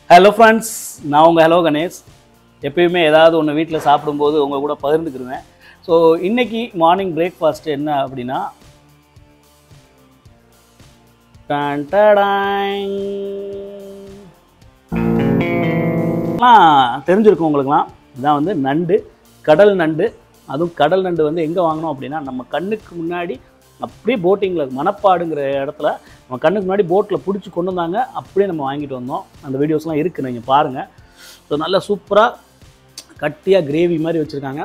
Hello friends நான் உங்கள் hello Ganesh எப்பயுமே ஏதாவது ஒன்று வீட்டில் சாப்பிடும்போது உங்கள் கூட பகிர்ந்துக்கிருவேன் ஸோ இன்னைக்கு மார்னிங் பிரேக்ஃபாஸ்ட் என்ன அப்படின்னா டான் டடாங். எல்லாம் தெரிஞ்சிருக்கும் உங்களுக்குலாம் இதான் வந்து நண்டு கடல் நண்டு அதுவும் கடல் நண்டு வந்து எங்கே வாங்கினோம் அப்படின்னா நம்ம கண்ணுக்கு முன்னாடி அப்படியே போட்டிங்கில் மணப்பாடுங்கிற இடத்துல நம்ம கண்ணுக்கு முன்னாடி போட்டில் பிடிச்சி கொண்டு வந்தாங்க அப்படியே நம்ம வாங்கிட்டு வந்தோம் அந்த வீடியோஸ்லாம் இருக்குது நீங்கள் பாருங்கள் ஸோ நல்லா சூப்பராக கட்டியாக கிரேவி மாதிரி வச்சுருக்காங்க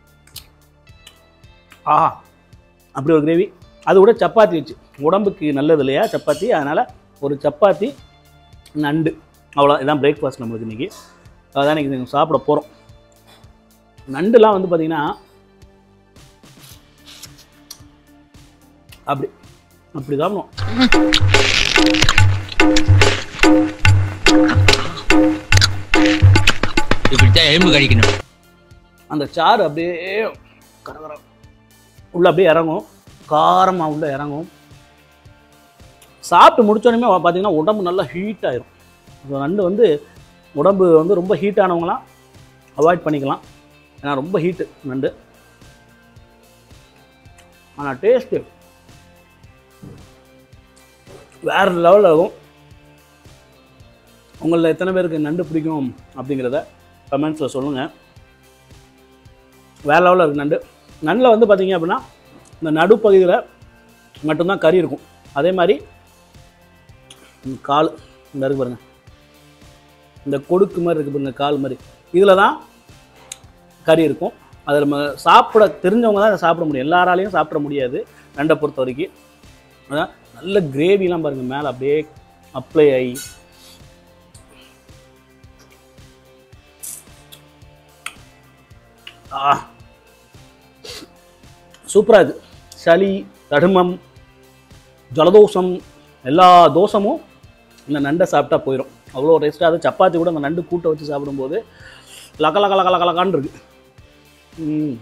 ஆஹா அப்படி ஒரு கிரேவி அது கூட சப்பாத்தி வச்சு உடம்புக்கு நல்லது இல்லையா சப்பாத்தி அதனால் ஒரு சப்பாத்தி நண்டு அவ்வளோ இதான் பிரேக்ஃபாஸ்ட் நம்மளுக்கு இன்றைக்கி அதான் இன்றைக்கி சாப்பிட போகிறோம் நண்டுலாம் வந்து பார்த்திங்கன்னா அப்படி அப்படி சாப்பிடணும் இப்படித்தான் எலும்பு கடிக்கணும் அந்த சாறு அப்படியே கரகர உள்ள அப்படியே இறங்கும் காரமாக உள்ள இறங்கும் சாப்பிட்டு முடிச்சோடனே பார்த்தீங்கன்னா உடம்பு நல்லா ஹீட் ஆயிரும் அந்த நண்டு வந்து உடம்பு வந்து ரொம்ப ஹீட் ஆனவங்களாம் அவாய்ட் பண்ணிக்கலாம் ஏன்னா ரொம்ப ஹீட்டு நண்டு ஆனால் டேஸ்ட்டு வேறு லெவலில் இருக்கும் உங்களில் எத்தனை பேருக்கு நண்டு பிடிக்கும் அப்படிங்கிறத கமெண்ட்ஸில் சொல்லுங்கள் வேற லெவலில் இருக்குது நண்டு நண்டில் வந்து பார்த்தீங்க அப்படின்னா இந்த நடுப்பகுதியில் மட்டும்தான் கறி இருக்கும் அதே மாதிரி இந்த கால் இந்த இருக்கு பாருங்க இந்த கொடுக்கு மாதிரி இருக்குது பாருங்க கால் மாதிரி இதில் தான் கறி இருக்கும் அதை நம்ம சாப்பிட தெரிஞ்சவங்க தான் அதை சாப்பிட முடியும் எல்லாராலையும் சாப்பிட முடியாது நண்டை பொறுத்த வரைக்கும் அதான் நல்ல கிரேவிலாம் பாருங்கள் மேலே அப்படியே அப்ளை ஆகி ஆ சூப்பராக இருக்குது சளி தடுமம் ஜலதோஷம் எல்லா தோஷமும் இந்த நண்டை சாப்பிட்டா போயிடும் அவ்வளோ டேஸ்ட்டாக அது சப்பாத்தி கூட அந்த நண்டு கூட்டை வச்சு சாப்பிடும்போது லக லக லக லக லகான்னு இருக்கு ம்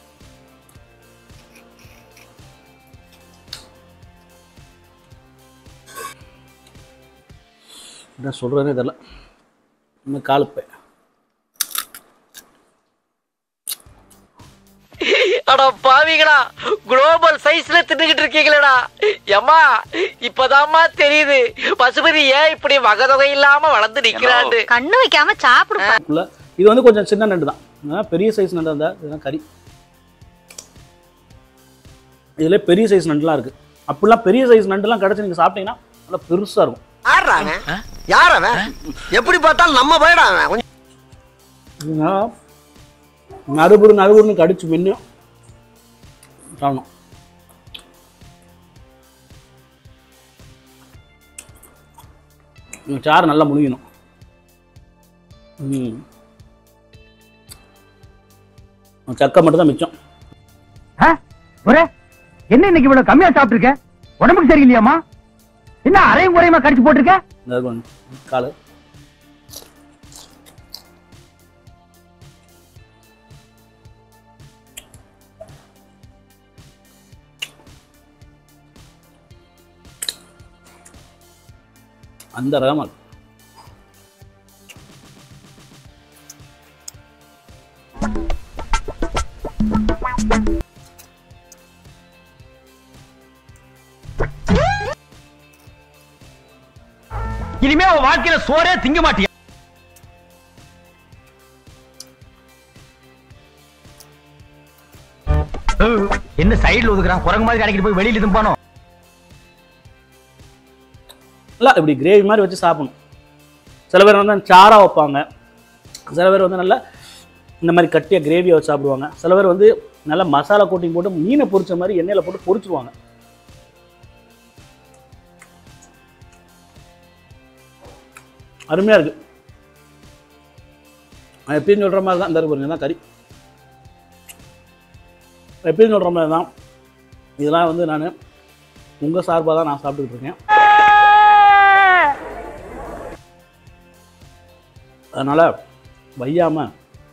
என்ன சொல்கிறேனே தெரில இன்னும் காலுப்பேன் அட பாவிகளா குளோபல் சைஸ்ல தின்னுகிட்டு இருக்கீங்களடா ஏம்மா இப்பதாம்மா தெரியுது பசுபதி ஏன் இப்படி வகதொகை இல்லாம வளர்ந்து நிக்கிறான்னு கண்ணு வைக்காம சாப்பிடுப்பா உள்ள இது வந்து கொஞ்சம் சின்ன நண்டு தான் ஆ, பெரிய சைஸ் நண்டு இருந்தால் இதுதான் கறி இதில் பெரிய சைஸ் நண்டுலாம் இருக்குது அப்படிலாம் பெரிய சைஸ் நண்டுலாம் கிடச்சி நீங்கள் சாப்பிட்டீங்கன்னா நல்லா பெருசாக இருக்கும் ஆடுறாங்க யார் அவன் எப்படி பார்த்தாலும் நம்ம போயிடான் அவன் கொஞ்சம் இதுனா நறுபுறு நறுபுறுன்னு கடிச்சு மின்னும் சாப்பிடணும் இந்த சாறு நல்லா முழுகணும் ம் சக்கை மட்டும் தான் மிச்சம் ஒரே என்ன இன்னைக்கு இவ்வளவு கம்மியா சாப்பிட்டுருக்க உடம்புக்கு சரியில்லையாமா என்ன அரையும் குறையுமா கடிச்சு போட்டிருக்க இந்த இது பாருங்க, காலு அந்த ரகமாக இருக்கு. இனிமே உன் வாழ்க்கையில சோறே திங்க மாட்டியா என்ன சைடுல ஒதுக்குறான் குரங்கு மாதிரி கடைக்கிட்டு போய் வெளியில தும்பானோ நல்லா இப்படி கிரேவி மாதிரி வச்சு சாப்பிடணும் சில பேர் வந்து சாராக வைப்பாங்க சில பேர் வந்து நல்லா இந்த மாதிரி கட்டியாக கிரேவியை வச்சு சாப்பிடுவாங்க சில பேர் வந்து நல்லா மசாலா கோட்டிங் போட்டு மீனை பொரிச்ச மாதிரி எண்ணெயில் போட்டு பொரிச்சிருவாங்க அருமையாக இருக்குது நான் எப்பயும் சொல்கிற மாதிரி தான் இந்த பாருங்க தான் கறி எப்பயும் சொல்கிற மாதிரி தான் இதெல்லாம் வந்து நான் உங்கள் சார்பாக தான் நான் சாப்பிட்டுக்கிட்டு இருக்கேன் அதனால் வையாமல்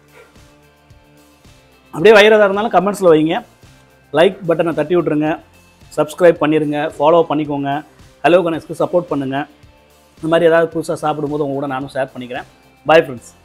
அப்படியே வைரதாக இருந்தாலும் கமெண்ட்ஸில் வைங்க லைக் பட்டனை தட்டி விட்ருங்க சப்ஸ்கிரைப் பண்ணிடுங்க ஃபாலோ பண்ணிக்கோங்க ஹலோ கணேஷ்க்கு சப்போர்ட் பண்ணுங்கள் இந்த மாதிரி ஏதாவது புதுசாக சாப்பிடும்போது உங்க கூட நானும் ஷேர் பண்ணிக்கிறேன் பாய் ஃப்ரெண்ட்ஸ்